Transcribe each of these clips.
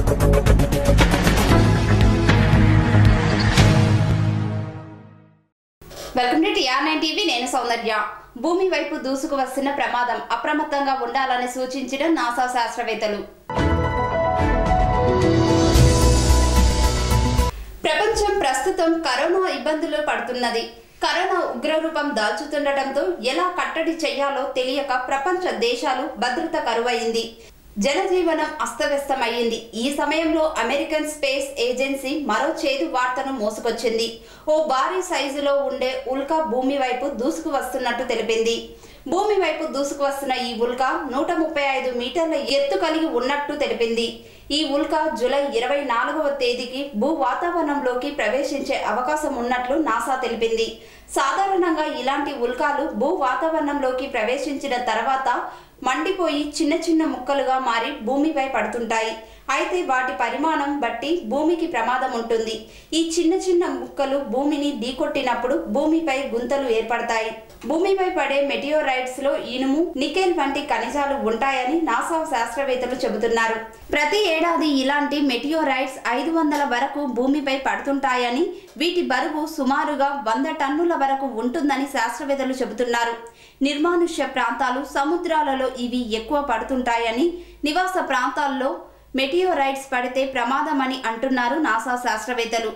welcome to TR nine TV నేను సౌందర్య భూమి వైపు దూసుకు వస్తున్న ప్రమాదం అప్రమత్తంగా ఉండాలని సూచించిన నాసా శాస్త్రవేత్తలు ప్రపంచం ప్రస్తుతం కరోనా ఇబ్బందులు పడుతున్నది కరోనా ఉగ్రరూపం దాల్చుతుండటంతో ఎలా కట్టడి చేయాలో తెలియక ప్రపంచ దేశాలు భద్రత కరువైంది జనజీవనం అస్తవ్యస్తమయ్యింది ఈ సమయంలో అమెరికన్ స్పేస్ ఏజెన్సీ మరో చేదు వార్తను మోసుకొచ్చింది ఓ భారీ సైజులో ఉండే ఉల్కా భూమి వైపు దూసుకు వస్తున్నట్టు తెలిపింది భూమి వైపు దూసుకు వస్తున్న ఈ ఉల్కా నూట ముప్పై ఐదు మీటర్ల ఎత్తు కలిగి ఉన్నట్టు తెలిపింది ఈ ఉల్కా జూలై ఇరవై నాలుగవ తేదీకి భూ వాతావరణంలోకి ప్రవేశించే అవకాశం ఉన్నట్లు నాసా తెలిపింది సాధారణంగా ఇలాంటి ఉల్కాలు భూ వాతావరణంలోకి ప్రవేశించిన తర్వాత మండిపోయి చిన్న చిన్న ముక్కలుగా మారి భూమిపై పడుతుంటాయి అయితే వాటి పరిమాణం బట్టి భూమికి ప్రమాదం ఉంటుంది ఈ చిన్న చిన్న ముక్కలు భూమిని ఢీకొట్టినప్పుడు భూమిపై గుంతలు ఏర్పడతాయి భూమిపై పడే మెటియోరైట్స్ లో ఇనుము నికెల్ వంటి ఖనిజాలు ఉంటాయని నాసా శాస్త్రవేత్తలు చెబుతున్నారు ప్రతి ఏడాది ఇలాంటి మెటియోరైట్స్ ఐదు వందల వరకు భూమిపై పడుతుంటాయని వీటి బరువు సుమారుగా వంద టన్నుల వరకు ఉంటుందని శాస్త్రవేత్తలు చెబుతున్నారు నిర్మానుష్య ప్రాంతాలు సముద్రాలలో ఇవి ఎక్కువ పడుతుంటాయని నివాస ప్రాంతాల్లో మెటియోరైట్స్ పడితే ప్రమాదమని అంటున్నారు నాసా శాస్త్రవేత్తలు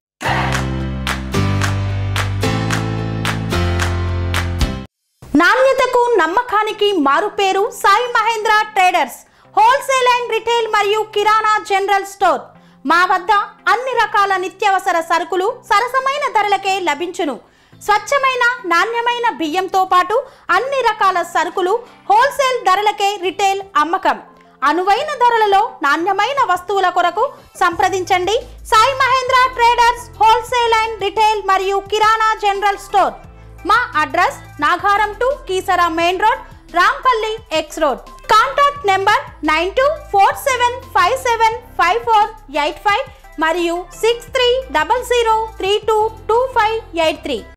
నాణ్యతకు నమ్మకానికి మారుపేరు Sai Mahendra traders wholesale and retail మరియు కిరాణా జనరల్ స్టోర్ మా వద్ద అన్ని రకాల నిత్యావసర సరుకులు సరసమైన ధరలకే లభించును స్వచ్ఛమైన నాణ్యమైన బియ్యంతో పాటు అన్ని రకాల సరుకులు హోల్సేల్ ధరలకే రిటైల్ అమ్మకం అనువైన ధరలలో నాణ్యమైన వస్తువుల కొరకు సంప్రదించండి Sai Mahendra traders wholesale and retail మరియు కిరాణా జనరల్ స్టోర్ మా address Nagaram to Keesara main road Rampalli X road contact number nine two four seven five seven five four eight five మరియు six three double zero three two two five eight three